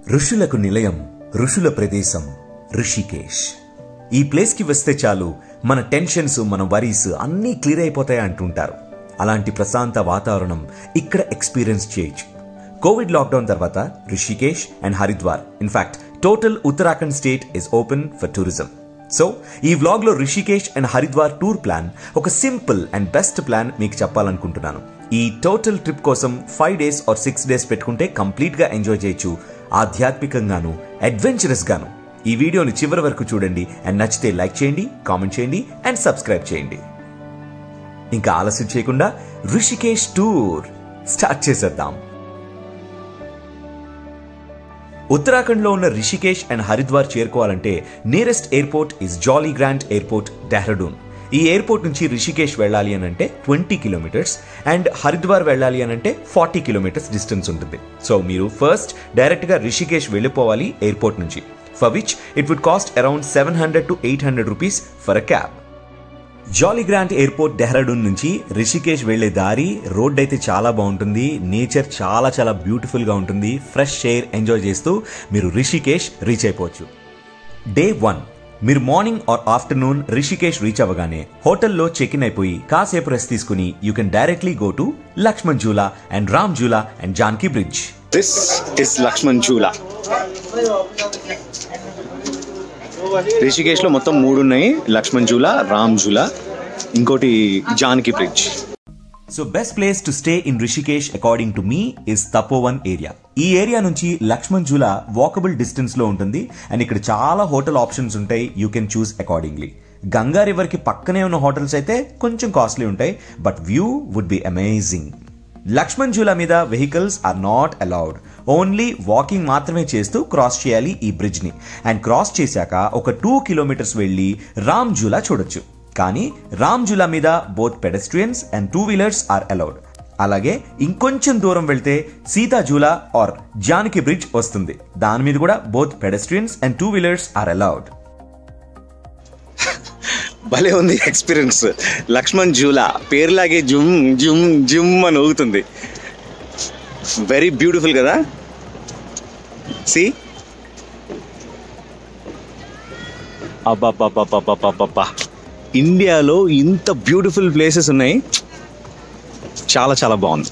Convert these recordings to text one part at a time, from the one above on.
ఋషులకు నిలయం ఋషుల ప్రదేశం ఋషికేశ్ ఈ ప్లేస్కి వస్తే చాలు మన టెన్షన్స్ మన వరీస్ అన్నీ క్లియర్ అయిపోతాయి అంటుంటారు అలాంటి ప్రశాంత వాతావరణం ఇక్కడ ఎక్స్పీరియన్స్ చేయొచ్చు కోవిడ్ లాక్డౌన్ తర్వాత Rishikesh and Haridwar in fact total Uttarakhand state is open for tourism so ఈ వ్లాగ్ లో Rishikesh and Haridwar tour plan ఒక సింపుల్ అండ్ బెస్ట్ ప్లాన్ మీకు చెప్పాలనుకుంటున్నాను ఈ టోటల్ ట్రిప్ కోసం five days or six days పెట్టుకుంటే కంప్లీట్ గా ఎంజాయ్ చేయొచ్చు ఆధ్యాత్మికంగాను అడ్వెంచరస్ గాను ఈ వీడియోని చివరి వరకు చూడండి అండ్ నచ్చితే లైక్ చేయండి కామెంట్ చేయండి అండ్ సబ్స్క్రైబ్ చేయండి ఇంకా ఆలస్యం చేయకుండా రిషికేశ్ టూర్ స్టార్ట్ చేసేద్దాం ఉత్తరాఖండ్లో ఉన్న రిషికేశ్ అండ్ హరిద్వార్ చేరుకోవాలంటే nearest airport is Jolly Grant airport Dehradun ఈ ఎయిర్పోర్ట్ నుంచి రిషికేశ్ వెళ్ళాలి అని అంటే ట్వంటీ కిలోమీటర్స్ అండ్ హరిద్వార్ వెళ్ళాలి అని అంటే ఫార్టీ కిలోమీటర్స్ డిస్టెన్స్ ఉంటుంది సో మీరు ఫస్ట్ డైరెక్ట్గా రిషికేశ్ వెళ్ళిపోవాలి ఎయిర్పోర్ట్ నుంచి for which it would cost around seven hundred to eight hundred rupees for a cab Jolly Grant airport Dehradun నుంచి రిషికేశ్ వెళ్లే దారి రోడ్ అయితే చాలా బాగుంటుంది నేచర్ చాలా చాలా బ్యూటిఫుల్ గా ఉంటుంది ఫ్రెష్ ఎయిర్ ఎంజాయ్ చేస్తూ మీరు రిషికేశ్ రీచ్ అయిపోవచ్చు డే వన్ మీరు morning or afternoon Rishikesh reach అవ్వగానే హోటల్లో చెక్ ఇన్ అయిపోయి కాసేపు రెస్ట్ తీసుకుని you can directly go to Lakshman Jhula and Ram Jhula and Janki bridge this is Lakshman Jhula Rishikesh లో మొత్తం మూడు ఉన్నాయి లక్ష్మణ్ జూలా రామ్ జూలా ఇంకోటి Janaki bridge so best place to stay in Rishikesh according to me is Tapovan area ఈ ఏరియా నుంచి లక్ష్మణ్ జూలా వాకబుల్ డిస్టెన్స్ లో ఉంటుంది అండ్ ఇక్కడ చాలా హోటల్ ఆప్షన్స్ ఉంటాయి you can choose accordingly Ganga river కి పక్కనే ఉన్న హోటల్స్ అయితే కొంచెం కాస్ట్లీ ఉంటాయి but view would be amazing Lakshman Jhula మీద vehicles are not allowed only walking మాత్రమే చేస్తూ క్రాస్ చేయాలి ఈ బ్రిడ్జ్ ని అండ్ క్రాస్ చేశాక ఒక టూ కిలోమీటర్స్ వెళ్ళి రామ్ జూలా చూడొచ్చు కానీ రామ్ జూలా మీద both pedestrians and two wheelers are allowed అలాగే ఇంకొంచెం దూరం వెళ్తే సీతా జూలా ఆర్ జానకి బ్రిడ్జ్ వస్తుంది దాని మీద కూడా both pedestrians and two wheelers are allowed భలే ఉంది ఎక్స్పీరియన్స్ లక్ష్మణ్ జూలా పేరులాగే జుమ్ జుమ్ జుమ్ అని ఊగుతుంది వెరీ బ్యూటిఫుల్ కదా సి అబ్బాబ్బాబ్బాబ్బాబ్బా ఇండియాలో ఇంత బ్యూటిఫుల్ ప్లేసెస్ ఉన్నాయి చాలా చాలా బాగుంది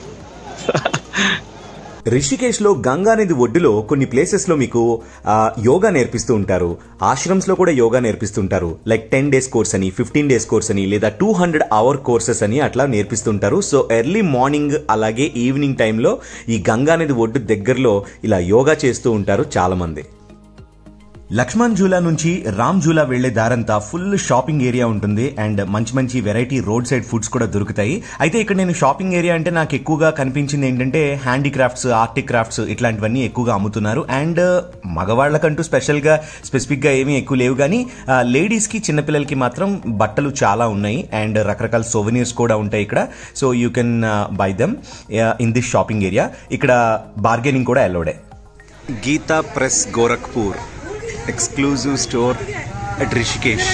రిషికేశ్ లో గంగా నది ఒడ్డులో కొన్ని ప్లేసెస్ లో మీకు ఆ, యోగా నేర్పిస్తూ ఉంటారు ఆశ్రమ్స్ లో కూడా యోగా నేర్పిస్తుంటారు లైక్ టెన్ డేస్ కోర్స్ అని ఫిఫ్టీన్ డేస్ కోర్స్ అని లేదా టూ హండ్రెడ్ అవర్ కోర్సెస్ అని అట్లా నేర్పిస్తుంటారు సో ఎర్లీ మార్నింగ్ అలాగే ఈవినింగ్ టైంలో ఈ గంగా నది ఒడ్డు దగ్గరలో ఇలా యోగా చేస్తూ ఉంటారు చాలా మంది లక్ష్మణ్ జూలా నుంచి రామ్ జూలా వెళ్లే దారంతా ఫుల్ షాపింగ్ ఏరియా ఉంటుంది అండ్ మంచి మంచి వెరైటీ రోడ్ సైడ్ ఫుడ్స్ కూడా దొరుకుతాయి అయితే ఇక్కడ నేను షాపింగ్ ఏరియా అంటే నాకు ఎక్కువగా కనిపించింది ఏంటంటే హ్యాండీక్రాఫ్ట్స్ ఆర్టిక్ క్రాఫ్ట్స్ ఇట్లాంటివన్నీ ఎక్కువగా అమ్ముతున్నారు అండ్ మగవాళ్లకంటూ స్పెషల్ గా స్పెసిఫిక్ గా ఏమీ ఎక్కువ లేవు కానీ లేడీస్ కి చిన్నపిల్లలకి మాత్రం బట్టలు చాలా ఉన్నాయి అండ్ రకరకాల సోవెనియర్స్ కూడా ఉంటాయి ఇక్కడ so you can buy them in this shopping area ఇక్కడ బార్గెనింగ్ కూడా అలౌడే Gita press Gorakhpur exclusive store at Rishikesh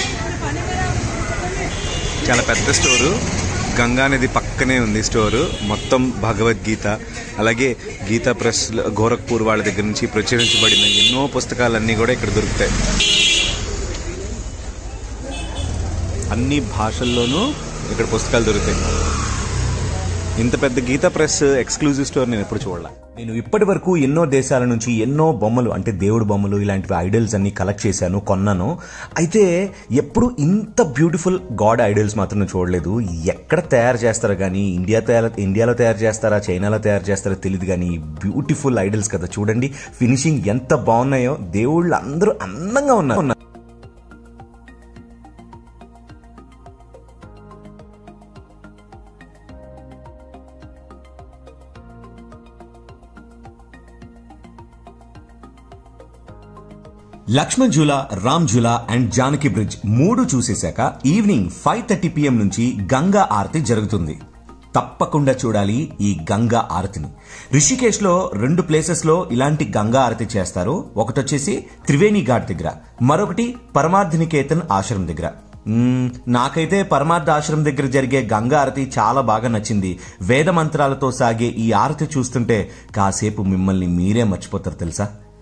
చాలా పెద్ద స్టోరు గంగా నది పక్కనే ఉంది స్టోరు మొత్తం భగవద్గీత అలాగే గీతా ప్రెస్ గోరఖ్పూర్ వాళ్ళ దగ్గర నుంచి ప్రచురించబడిన ఎన్నో పుస్తకాలన్నీ కూడా ఇక్కడ దొరుకుతాయి అన్ని భాషల్లోనూ ఇక్కడ పుస్తకాలు దొరుకుతాయి ఇంత పెద్ద గీతా ప్రెస్ ఎక్స్క్లూజివ్ స్టోర్ నేను ఎప్పుడు చూడలే నేను ఇప్పటి వరకు ఎన్నో దేశాల నుంచి ఎన్నో బొమ్మలు అంటే దేవుడు బొమ్మలు ఇలాంటివి ఐడల్స్ అన్ని కలెక్ట్ చేశాను కొన్నాను అయితే ఎప్పుడు ఇంత బ్యూటిఫుల్ గాడ్ ఐడల్స్ మాత్రం నేను చూడలేదు ఎక్కడ తయారు చేస్తారో కానీ ఇండియా తయారు ఇండియాలో తయారు చేస్తారా చైనాలో తయారు చేస్తారో తెలియదు కానీ బ్యూటిఫుల్ ఐడల్స్ కదా చూడండి ఫినిషింగ్ ఎంత బాగున్నాయో దేవుళ్ళు అందరూ అందంగా ఉన్నారు లక్ష్మణ్ జూలా రామ్ జూలా అండ్ జానకి బ్రిడ్జ్ మూడు చూసేశాక ఈవినింగ్ ఫైవ్ థర్టీ పిఎం నుంచి గంగా ఆరతి జరుగుతుంది తప్పకుండా చూడాలి ఈ గంగా ఆరతిని రిషికేశ్ లో రెండు ప్లేసెస్ లో ఇలాంటి గంగా ఆరతి చేస్తారు ఒకటి వచ్చేసి త్రివేణి ఘాట్ దగ్గర మరొకటి పరమార్థనికేతన్ ఆశ్రమం దగ్గర మ్మ్, నాకైతే పరమార్థ ఆశ్రమం దగ్గర జరిగే గంగా ఆరతి చాలా బాగా నచ్చింది వేద మంత్రాలతో సాగే ఈ ఆరతి చూస్తుంటే కాసేపు మిమ్మల్ని మీరే మర్చిపోతారు తెలుసా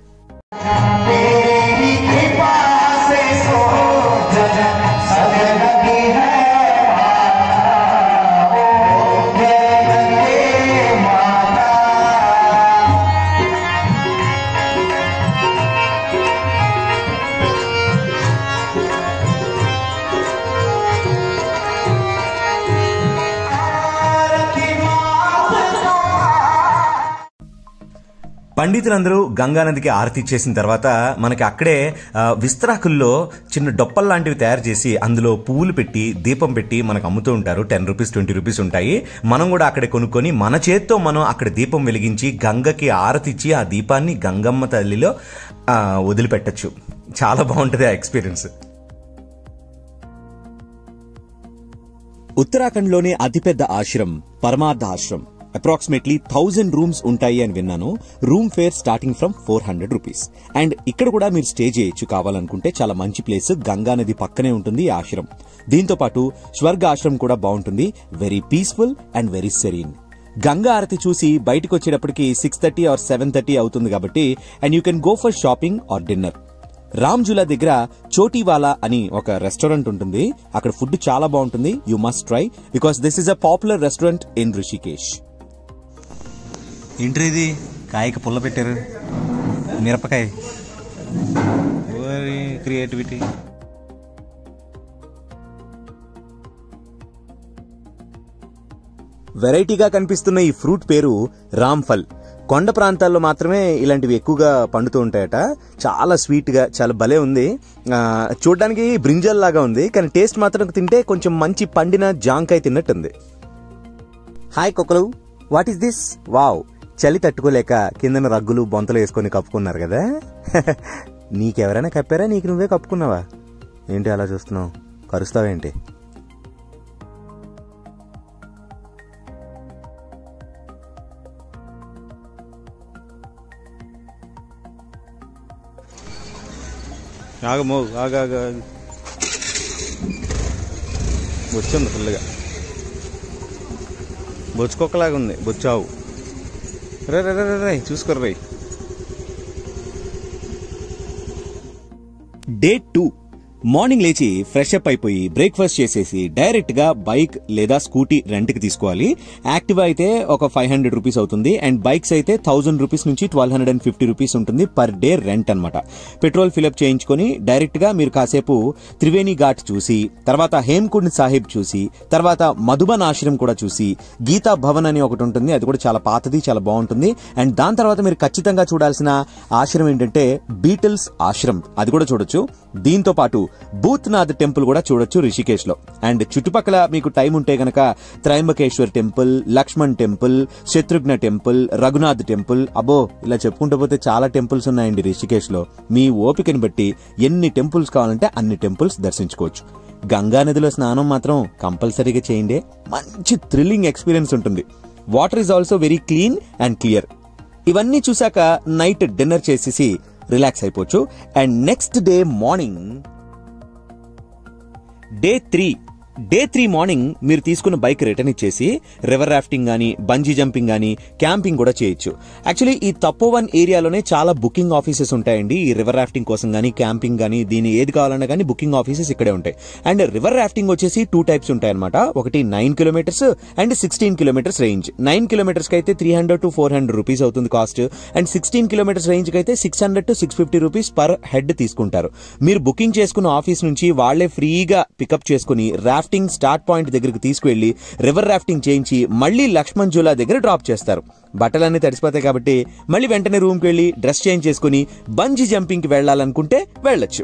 పండితులందరూ గంగా నదికి ఆరతి ఇచ్చేసిన తర్వాత మనకి అక్కడే ఆ, విస్తరాకుల్లో చిన్న డొప్పల్ లాంటివి తయారు చేసి అందులో పువ్వులు పెట్టి దీపం పెట్టి మనకు అమ్ముతూ ఉంటారు టెన్ రూపీస్ ట్వంటీ రూపీస్ ఉంటాయి మనం కూడా అక్కడే కొనుక్కొని మన చేత్తో మనం అక్కడ దీపం వెలిగించి గంగకి ఆరతి ఇచ్చి ఆ దీపాన్ని గంగమ్మ తల్లిలో ఆ, వదిలిపెట్టచ్చు చాలా బాగుంటుంది ఆ ఎక్స్పీరియన్స్ ఉత్తరాఖండ్లోనే అతిపెద్ద ఆశ్రమం పరమార్థ ఆశ్రమం అప్రాక్సిమేట్లీ థౌజండ్ రూమ్స్ ఉంటాయి అని విన్నాను room fare starting from four hundred rupees and ఇక్కడ కూడా మీరు స్టే చేయొచ్చు కావాలనుకుంటే చాలా మంచి ప్లేస్ గంగా నది పక్కనే ఉంటుంది ఈ ఆశ్రమం దీంతో పాటు స్వర్గ ఆశ్రమం కూడా బాగుంటుంది very peaceful and very serene Ganga Aarti చూసి బయటకు వచ్చేటప్పటికి six thirty or seven thirty అవుతుంది కాబట్టి and you can go for shopping or dinner Ramjhula దగ్గర చోటీవాలా అని ఒక రెస్టారెంట్ ఉంటుంది అక్కడ ఫుడ్ చాలా బాగుంటుంది you must try because this is a popular restaurant in Rishikesh ఏంటి ఇది కాయకి పుల్ల పెట్టారు మిరపకాయ క్రియేటివిటీ వెరైటీగా కనిపిస్తున్న ఈ ఫ్రూట్ పేరు రామ్ఫల్ కొండ ప్రాంతాల్లో మాత్రమే ఇలాంటివి ఎక్కువగా పండుతూ ఉంటాయట చాలా స్వీట్ గా చాలా భలే ఉంది ఆ, చూడ్డానికి బ్రింజల్ లాగా ఉంది కానీ టేస్ట్ మాత్రం తింటే కొంచెం మంచి పండిన జాంకాయ తిన్నట్టుంది హాయ్ కుక్కలు వాట్ ఈస్ దిస్ వావ్ చలి తట్టుకోలేక కిందన రగ్గులు బొంతలు వేసుకొని కప్పుకున్నారు కదా నీకెవరైనా కప్పారా నీకు నువ్వే కప్పుకున్నావా ఏంటి అలా చూస్తున్నావు కరుస్తావేంటి ఆగమో ఆగా ఆగా ఆగు. బొచ్చుంది ఫుల్గా బొచ్చుకొక్కలాగా ఉంది బొచ్చావు రే రే రే రే, రే చూసుకోరు రై డే టూ మార్నింగ్ లేచి ఫ్రెష్ అప్ అయిపోయి బ్రేక్ఫాస్ట్ చేసేసి డైరెక్ట్ గా బైక్ లేదా స్కూటీ రెంట్ కి తీసుకోవాలి యాక్టివా అయితే ఒక ఫైవ్ హండ్రెడ్ రూపీస్ అవుతుంది అండ్ బైక్స్ అయితే థౌసండ్ రూపీస్ నుంచి twelve hundred and fifty rupees ఉంటుంది పర్ డే రెంట్ అనమాట పెట్రోల్ ఫిల్అప్ చేయించుకొని డైరెక్ట్ గా మీరు కాసేపు త్రివేణి ఘాట్ చూసి తర్వాత హేమ్కుండ్ సాహిబ్ చూసి తర్వాత మధుబన్ ఆశ్రమం కూడా చూసి గీతా భవన్ అని ఒకటి ఉంటుంది అది కూడా చాలా పాతది చాలా బాగుంటుంది అండ్ దాని తర్వాత మీరు ఖచ్చితంగా చూడాల్సిన ఆశ్రమం ఏంటంటే బీటిల్స్ ఆశ్రమం అది కూడా చూడొచ్చు దీంతో పాటు భూత్నాథ్ టెంపుల్ కూడా చూడొచ్చు రిషికేష్ లో అండ్ చుట్టుపక్కల మీకు టైం ఉంటే గనక Trimbakeshwar temple Lakshman temple Shatrughna temple Raghunath temple అబో ఇలా చెప్పుకుంటూ పోతే చాలా టెంపుల్స్ ఉన్నాయండి రిషికేష్ లో మీ ఓపికని బట్టి ఎన్ని టెంపుల్స్ కావాలంటే అన్ని టెంపుల్స్ దర్శించుకోవచ్చు గంగా నదిలో స్నానం మాత్రం కంపల్సరీగా చేయండి మంచి థ్రిల్లింగ్ ఎక్స్పీరియన్స్ ఉంటుంది water is also very clean and clear ఇవన్నీ చూశాక నైట్ డిన్నర్ చేసేసి రిలాక్స్ అయిపోవచ్చు and next day morning day three day three morning మీరు తీసుకున్న బైక్ రిటర్న్ ఇచ్చేసి రివర్ రాఫ్టింగ్ గానీ బంజీ జంపింగ్ గానీ క్యాంపింగ్ కూడా చేయొచ్చు యాక్చువల్లీ ఈ తపోవన్ ఏరియాలోనే చాలా బుకింగ్ ఆఫీసెస్ ఉంటాయండి ఈ రివర్ రాఫ్టింగ్ కోసం గానీ క్యాంపింగ్ గానీ దీని ఏది కావాలన్నా కానీ బుకింగ్ ఆఫీసెస్ ఇక్కడే ఉంటాయి అండ్ రివర్ రాఫ్టింగ్ వచ్చేసి టూ టైప్స్ ఉంటాయి అనమాట ఒకటి nine kilometres and sixteen kilometres range nine kilometres కి అయితే three hundred to four hundred rupees అవుతుంది cost and sixteen kilometres range కి అయితే six hundred to six fifty rupees per head తీసుకుంటారు మీరు బుకింగ్ చేసుకున్న ఆఫీస్ నుంచి వాళ్లే ఫ్రీగా పికప్ చేసుకుని రాఫ్టింగ్ స్టార్ట్ పాయింట్ దగ్గరికి తీసుకువెళ్లి రివర్ రాఫ్టింగ్ చేయించి మళ్ళీ లక్ష్మణ్ జూలా దగ్గర డ్రాప్ చేస్తారు బట్టలన్నీ తడిసిపోతాయి కాబట్టి మళ్ళీ వెంటనే రూమ్కి వెళ్లి డ్రెస్ చేంజ్ చేసుకుని బంజీ జంపింగ్ కి వెళ్లాలనుకుంటే వెళ్ళొచ్చు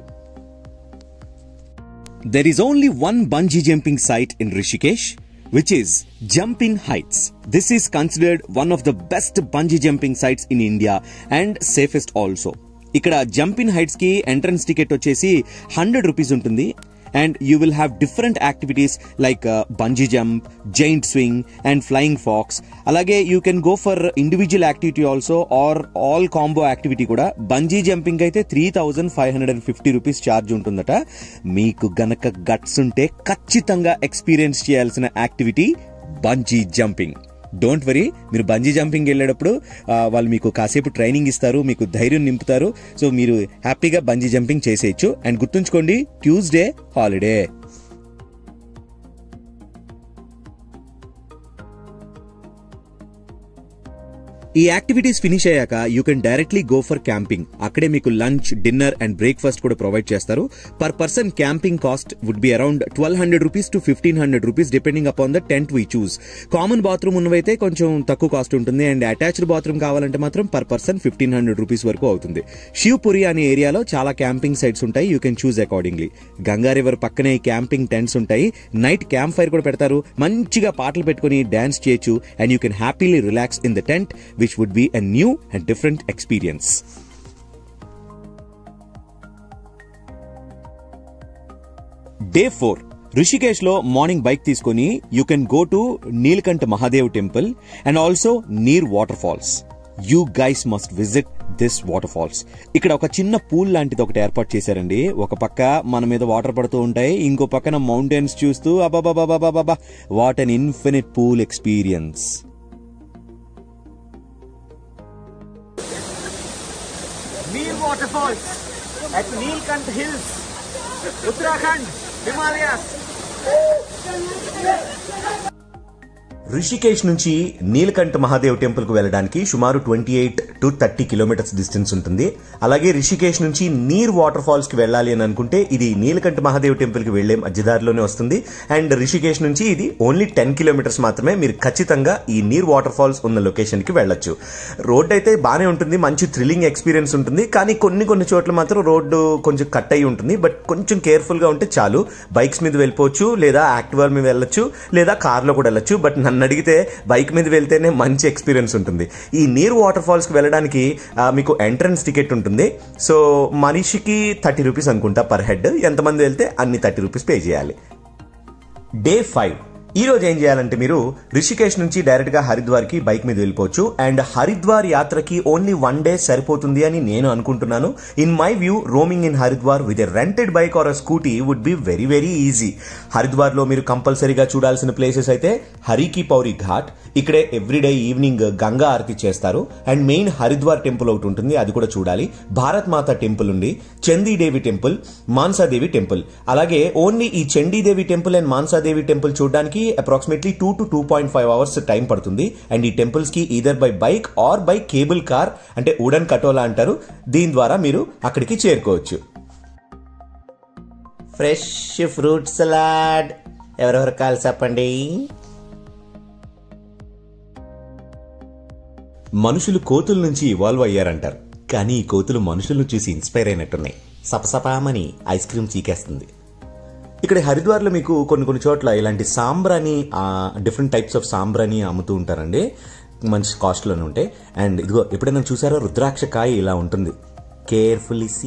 There is only one bungee jumping site in Rishikesh, which is Jumping Heights. This is considered one of the best bungee jumping sites in India and safest also. ఇక్కడ jumping heights కి entrance ticket వచ్చేసి hundred rupees ఉంటుంది and you will have different activities like bungee jump giant swing and flying fox అలాగే you can go for individual activity also or all combo activity కూడా bungee jumping అయితే three thousand five hundred and fifty rupees charge ఉంటుందట మీకు గనక guts ఉంటే ఖచ్చితంగా experience చేయాల్సిన activity bungee jumping don't worry మీరు బంజీ జంపింగ్ వెళ్ళేటప్పుడు ఆ, వాళ్ళు మీకు కాసేపు ట్రైనింగ్ ఇస్తారు మీకు ధైర్యం నింపుతారు సో మీరు హ్యాపీగా బంజీ జంపింగ్ చేసేయచ్చు అండ్ గుర్తుంచుకోండి ట్యూస్డే హాలిడే ఈ యాక్టివిటీస్ ఫినిష్ అయ్యాక you can directly go for camping అక్కడే మీకు లంచ్ డిన్నర్ అండ్ బ్రేక్ఫాస్ట్ కూడా ప్రొవైడ్ చేస్తారు per person camping cost would be around twelve hundred rupees to fifteen hundred rupees depending upon the tent we choose common bathroom ఉన్నవైతే కొంచెం తక్కువ cost ఉంటుంది and attached bathroom కావాలంటే మాత్రం per person fifteen hundred rupees వరకు అవుతుంది శివపురి అనే ఏరియాలో చాలా క్యాంపింగ్ సైట్స్ ఉంటాయి you can choose accordingly Ganga river పక్కనే క్యాంపింగ్ టెంట్స్ ఉంటాయి నైట్ క్యాంప్ ఫైర్ కూడా పెడతారు మంచిగా పాటలు పెట్టుకుని డాన్స్ చేయొచ్చు and you can happily relax in the tent which would be a new and different experience day four Rishikesh లో మార్నింగ్ బైక్ తీసుకొని you can go to Neelkanth Mahadev temple and also Neer waterfalls you guys must visit this waterfalls ఇక్కడ ఒక చిన్న pool లాంటిది ఒకటి ఏర్పాటు చేశారండి ఒక పక్క మన మీద వాటర్ పడుతూ ఉంటాయి ఇంకో పక్కన మౌంటైన్స్ చూస్తూ అబాబాబాబాబాబా what an infinite pool experience Neer waterfalls at Neelkant Hills, Uttarakhand, Himalayas. Rishikesh నుంచి నీలకంఠ మహాదేవ్ టెంపుల్ కు వెళ్ళడానికి సుమారు twenty eight to thirty kilometres distance ఉంటుంది అలాగే రిషికేష్ నుంచి నీర్ వాటర్ ఫాల్స్ కి వెళ్ళాలి అని అనుకుంటే ఇది నీలకంఠ మహాదేవ్ టెంపుల్ కి వెళ్లే మధ్యదారిలోనే వస్తుంది అండ్ రిషికేష్ నుంచి ఇది ఓన్లీ టెన్ కిలోమీటర్స్ మాత్రమే మీరు ఖచ్చితంగా ఈ నీర్ వాటర్ ఫాల్స్ ఉన్న లొకేషన్ కి వెళ్ళొచ్చు రోడ్ అయితే బానే ఉంటుంది మంచి థ్రిల్లింగ్ ఎక్స్పీరియన్స్ ఉంటుంది కానీ కొన్ని కొన్ని చోట్ల మాత్రం రోడ్డు కొంచెం కట్ అయి ఉంటుంది బట్ కొంచెం కేర్ఫుల్ గా ఉంటే చాలు బైక్స్ మీద వెళ్ళిపోవచ్చు లేదా యాక్టివా మీద వెళ్ళొచ్చు లేదా కార్ లో కూడా వెళ్ళొచ్చు బట్ నన్ను అడిగితే బైక్ మీద వెళ్తేనే మంచి ఎక్స్పీరియన్స్ ఉంటుంది ఈ నీరు వాటర్ ఫాల్స్ కి వెళ్ళడానికి ఆ, మీకు ఎంట్రన్స్ టికెట్ ఉంటుంది సో మనిషికి థర్టీ రూపీస్ అనుకుంటా పర్ హెడ్ ఎంతమంది వెళ్తే అన్ని థర్టీ రూపీస్ పే చేయాలి డే ఫైవ్ ఈ రోజు ఏం చేయాలంటే మీరు రిషికేష్ నుంచి డైరెక్ట్ గా హరిద్వార్ కి బైక్ మీద వెళ్ళిపోవచ్చు అండ్ హరిద్వార్ యాత్రకి ఓన్లీ వన్ డే సరిపోతుంది అని నేను అనుకుంటున్నాను in my view roaming in Haridwar with a rented bike or a scooty would be very very easy Haridwar లో మీరు కంపల్సరీగా చూడాల్సిన ప్లేసెస్ అయితే హరికి పౌరి ఘాట్ ఇక్కడే ఎవ్రీడే ఈవినింగ్ గంగా ఆరతి చేస్తారు అండ్ మెయిన్ హరిద్వార్ టెంపుల్ ఒకటి ఉంటుంది అది కూడా చూడాలి భారత్ మాత టెంపుల్ ఉంది చందీదేవి టెంపుల్ మాన్సాదేవి టెంపుల్ అలాగే ఓన్లీ ఈ Chandi Devi temple and Mansa Devi temple చూడడానికి approximately two to two point five hours time పడుతుంది అండ్ ఈ టెంపుల్స్ కి either by bike or by cable car అంటే ఉడన్ కటోలా అంటారు దీని ద్వారా మీరు అక్కడికి చేరుకోవచ్చు ఫ్రెష్ ఫ్రూట్ సలాడ్ ఎవరెవరు కావాలి చెప్పండి మనుషులు కోతుల నుంచి ఇవాల్వ్ అయ్యారంటారు కానీ ఈ కోతులు మనుషులను చూసి ఇన్స్పైర్ అయినట్టున్నాయి సపసపామని ఐస్ క్రీమ్ చీకేస్తుంది ఇక్కడ హరిద్వార్లో మీకు కొన్ని కొన్ని చోట్ల ఇలాంటి సాంబ్రాని డిఫరెంట్ టైప్స్ ఆఫ్ సాంబ్రాని అమ్ముతూ ఉంటారండి మంచి కాస్ట్లోనే ఉంటాయి అండ్ ఇదిగో ఎప్పుడైనా చూసారో రుద్రాక్ష కాయ ఇలా ఉంటుంది carefully see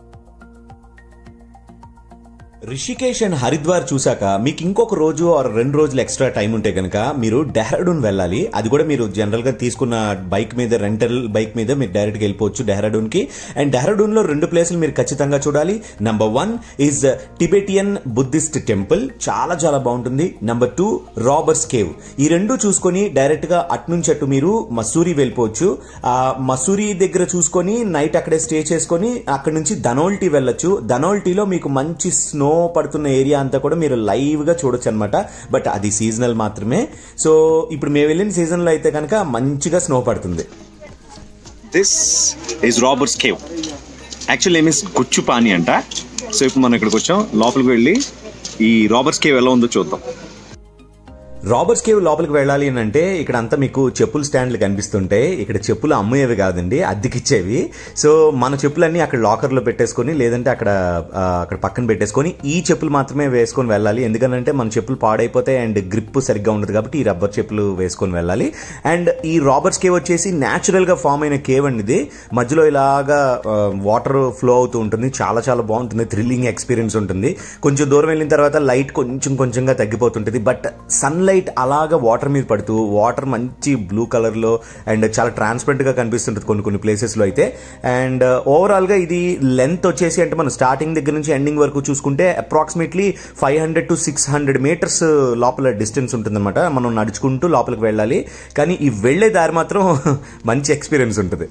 Rishikesh and Haridwar చూసాక మీకు ఇంకొక రోజు ఆర్ రెండు రోజులు ఎక్స్ట్రా టైం ఉంటే కనుక మీరు డెహ్రాడూన్ వెళ్ళాలి అది కూడా మీరు జనరల్ గా తీసుకున్న బైక్ మీద రెంటల్ బైక్ మీద మీరు డైరెక్ట్ గా వెళ్ళిపోవచ్చు డెహ్రాడూన్ కి అండ్ డెహ్రాడూన్ లో రెండు ప్లేసులు మీరు ఖచ్చితంగా చూడాలి number one is Tibetan Buddhist temple చాలా చాలా బాగుంటుంది నంబర్ టూ రాబర్స్ కేవ్ ఈ రెండు చూసుకొని డైరెక్ట్ గా అటు నుంచి అటు మీరు మసూరి వెళ్ళిపోవచ్చు ఆ మసూరి దగ్గర చూసుకొని నైట్ అక్కడే స్టే చేసుకొని అక్కడ నుంచి ధనోల్టీ వెళ్ళొచ్చు ధనోల్టీలో మీకు మంచి స్నో పడుతున్న ఏరియా అంతా కూడా మీరు లైవ్ గా చూడొచ్చు అనమాట బట్ అది సీజనల్ మాత్రమే సో ఇప్పుడు మేము వెళ్ళిన సీజన్ లో అయితే కనుక మంచిగా స్నో పడుతుంది this is Roberts cave actual name is Guchhu Pani అంట సో ఇప్పుడు మనం ఇక్కడికి వచ్చాం లోపలికి వెళ్ళి ఈ రాబర్ట్స్ కేవ్ ఎలా ఉందో చూద్దాం రాబర్ట్స్ కేవ్ లోపలికి వెళ్ళాలి అని అంటే ఇక్కడ అంతా మీకు చెప్పుల స్టాండ్లు కనిపిస్తుంటాయి ఇక్కడ చెప్పులు అమ్మేవి కాదండి అద్దెకిచ్చేవి సో మన చెప్పులన్నీ అక్కడ లాకర్లో పెట్టేసుకొని లేదంటే అక్కడ ఆ, అక్కడ పక్కన పెట్టేసుకొని ఈ చెప్పులు మాత్రమే వేసుకొని వెళ్ళాలి ఎందుకంటే మన చెప్పులు పాడైపోతాయి అండ్ గ్రిప్ సరిగ్గా ఉండదు కాబట్టి ఈ రబ్బర్ చెప్పులు వేసుకొని వెళ్ళాలి అండ్ ఈ రాబర్ట్స్ కేవ్ వచ్చేసి న్యాచురల్ గా ఫామ్ అయిన కేవ్ అండి ఇది మధ్యలో ఇలాగా వాటర్ ఫ్లో అవుతూ ఉంటుంది చాలా చాలా బాగుంటుంది థ్రిల్లింగ్ ఎక్స్పీరియన్స్ ఉంటుంది కొంచెం దూరం వెళ్ళిన తర్వాత లైట్ కొంచెం కొంచెంగా తగ్గిపోతుంటుంది బట్ సన్ సన్లైట్ అలాగా వాటర్ మీద పడుతూ వాటర్ మంచి బ్లూ కలర్లో అండ్ చాలా ట్రాన్స్పరెంట్గా కనిపిస్తుంటుంది కొన్ని కొన్ని ప్లేసెస్లో అయితే అండ్ ఓవరాల్గా ఇది లెంత్ వచ్చేసి అంటే మనం స్టార్టింగ్ దగ్గర నుంచి ఎండింగ్ వరకు చూసుకుంటే approximately five hundred to six hundred metres లోపల డిస్టెన్స్ ఉంటుందన్నమాట మనం నడుచుకుంటూ లోపలికి వెళ్ళాలి కానీ ఈ వెళ్ళే దారి మాత్రం మంచి ఎక్స్పీరియన్స్ ఉంటుంది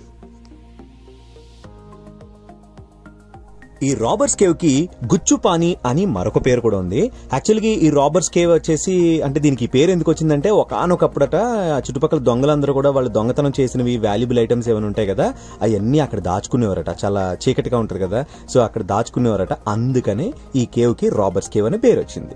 ఈ రాబర్స్ కేవ్ కి గుచ్చుపాని అని మరొక పేరు కూడా ఉంది యాక్చువల్గా ఈ రాబర్స్ కేవ్ వచ్చేసి అంటే దీనికి ఈ పేరు ఎందుకు వచ్చిందంటే ఒక ఆనొకప్పుడట ఆ చుట్టుపక్కల దొంగలందరూ కూడా వాళ్ళు దొంగతనం చేసినవి వాల్యుబుల్ ఐటమ్స్ ఏమైనా ఉంటాయి కదా అవన్నీ అక్కడ దాచుకునేవారట చాలా చీకటిగా ఉంటుంది కదా సో అక్కడ దాచుకునేవారట అందుకనే ఈ కేవ్ కి రాబర్స్ కేవ్ అనే పేరు వచ్చింది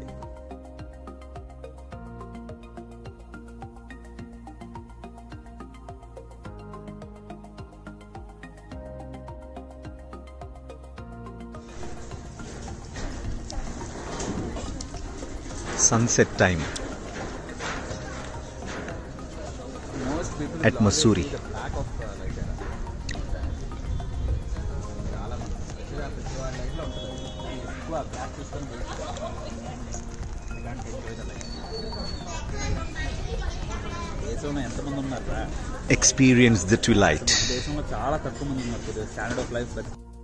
సన్సెట్ టైం అట్ మసూరి దేశంలో ఎంతమంది ఉన్నారా ఎక్స్పీరియన్స్ ద ట్విలైట్ దేశంలో చాలా తక్కువ మంది ఉన్నారు స్టాండర్డ్ ఆఫ్ లైఫ్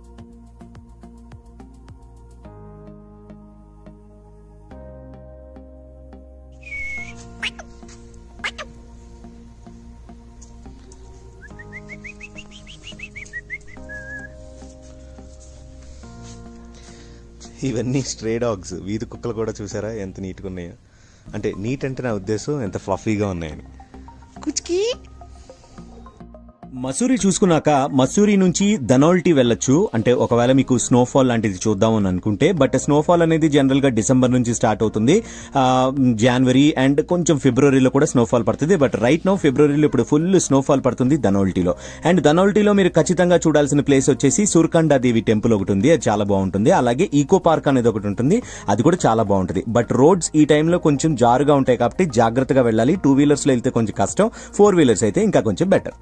ఇవన్నీ స్ట్రే డాగ్స్ వీధి కుక్కలు కూడా చూసారా ఎంత నీట్గా ఉన్నాయో అంటే నీట్ అంటే నా ఉద్దేశం ఎంత ఫ్లఫీగా ఉన్నాయని మసూరి చూసుకున్నాక మసూరి నుంచి దనోల్టీ వెళ్ళొచ్చు అంటే ఒకవేళ మీకు స్నోఫాల్ లాంటిది చూద్దాం అని అనుకుంటే బట్ స్నోఫాల్ అనేది జనరల్ గా డిసెంబర్ నుంచి స్టార్ట్ అవుతుంది ఆ, జనవరి అండ్ కొంచెం ఫిబ్రవరిలో కూడా స్నోఫాల్ పడుతుంది బట్ రైట్ నో ఫిబ్రవరిలో ఇప్పుడు ఫుల్ స్నోఫాల్ పడుతుంది దనోల్టీలో అండ్ దనోల్టీలో మీరు ఖచ్చితంగా చూడాల్సిన ప్లేస్ వచ్చేసి సూర్కండా దేవి టెంపుల్ ఒకటి ఉంది అది చాలా బాగుంటుంది అలాగే ఈకో పార్క్ అనేది ఒకటి ఉంటుంది అది కూడా చాలా బాగుంటుంది బట్ రోడ్స్ ఈ టైంలో కొంచెం జారుగా ఉంటాయి కాబట్టి జాగ్రత్తగా వెళ్ళాలి టూ వీలర్స్ లో వెళ్తే కొంచెం కష్టం ఫోర్ వీలర్స్ అయితే ఇంకా కొంచెం better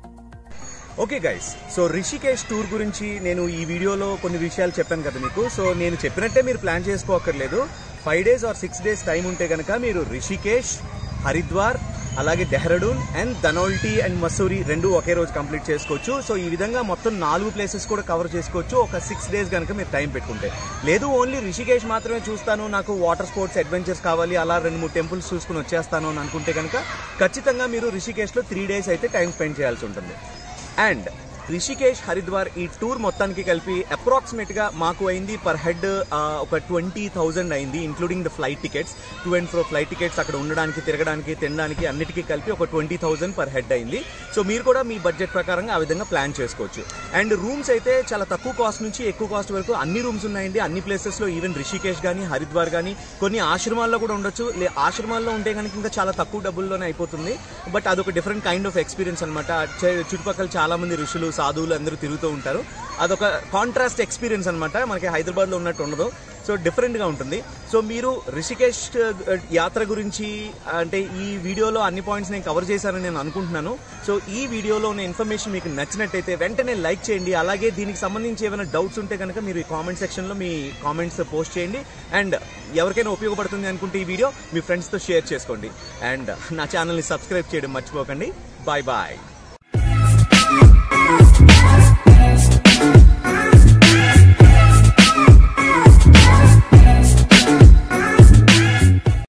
okay guys so Rishikesh tour గురించి నేను ఈ వీడియోలో కొన్ని విషయాలు చెప్పాను కదా మీకు సో నేను చెప్పినట్టే మీరు ప్లాన్ చేసుకోకర్లేదు five days or six days time ఉంటే కనుక మీరు రిషికేష్ హరిద్వార్ అలాగే డెహ్రాడూన్ అండ్ దనోల్టీ అండ్ మసూరి రెండు ఒకే రోజు కంప్లీట్ చేసుకోవచ్చు సో ఈ విధంగా మొత్తం నాలుగు ప్లేసెస్ కూడా కవర్ చేసుకోవచ్చు ఒక సిక్స్ డేస్ కనుక మీరు టైం పెట్టుకుంటే లేదు ఓన్లీ రిషికేష్ మాత్రమే చూస్తాను నాకు వాటర్ స్పోర్ట్స్ అడ్వెంచర్స్ కావాలి అలా రెండు మూడు టెంపుల్స్ చూసుకుని వచ్చేస్తాను అని అనుకుంటే కనుక ఖచ్చితంగా మీరు రిషికేష్లో త్రీ డేస్ అయితే టైం స్పెండ్ చేయాల్సి ఉంటుంది అండ్ రిషికేష్ హరిద్వార్ ఈ టూర్ మొత్తానికి కలిపి అప్రాక్సిమేట్ గా మాకు అయింది పర్ హెడ్ ఒక ట్వంటీ థౌజండ్ అయింది including the flight tickets to and fro flight tickets అక్కడ ఉండడానికి తిరగడానికి తినడానికి అన్నిటికీ కలిపి ఒక ట్వంటీ థౌజండ్ పర్ హెడ్ అయింది సో మీరు కూడా మీ బడ్జెట్ ప్రకారంగా ఆ విధంగా ప్లాన్ చేసుకోవచ్చు అండ్ రూమ్స్ అయితే చాలా తక్కువ కాస్ట్ నుంచి ఎక్కువ కాస్ట్ వరకు అన్ని రూమ్స్ ఉన్నాయండి అన్ని ప్లేసెస్ లో ఈవెన్ రిషికేష్ కానీ హరిద్వార్ కానీ కొన్ని ఆశ్రమాల్లో కూడా ఉండొచ్చు లే ఆశ్రమాల్లో ఉంటే కనుక ఇంకా చాలా తక్కువ డబ్బుల్లోనే అయిపోతుంది బట్ అదొక డిఫరెంట్ కైండ్ ఆఫ్ ఎక్స్పీరియన్స్ అనమాట చుట్టుపక్కల చాలా మంది ఋషులు సాధువులు అందరూ తిరుగుతూ ఉంటారు అదొక కాంట్రాస్ట్ ఎక్స్పీరియన్స్ అనమాట మనకి హైదరాబాద్లో ఉన్నట్టు ఉండదు సో డిఫరెంట్గా ఉంటుంది సో మీరు రిషికేష్ ఆ, యాత్ర గురించి అంటే ఈ వీడియోలో అన్ని పాయింట్స్ నేను కవర్ చేశానని నేను అనుకుంటున్నాను సో ఈ వీడియోలో ఉన్న ఇన్ఫర్మేషన్ మీకు నచ్చినట్టయితే వెంటనే లైక్ చేయండి అలాగే దీనికి సంబంధించి ఏమైనా డౌట్స్ ఉంటే కనుక మీరు ఈ కామెంట్ సెక్షన్లో మీ కామెంట్స్ పోస్ట్ చేయండి అండ్ ఎవరికైనా ఉపయోగపడుతుంది అనుకుంటే ఈ వీడియో మీ ఫ్రెండ్స్తో షేర్ చేసుకోండి అండ్ నా ఛానల్ని సబ్స్క్రైబ్ చేయడం మర్చిపోకండి బాయ్ బాయ్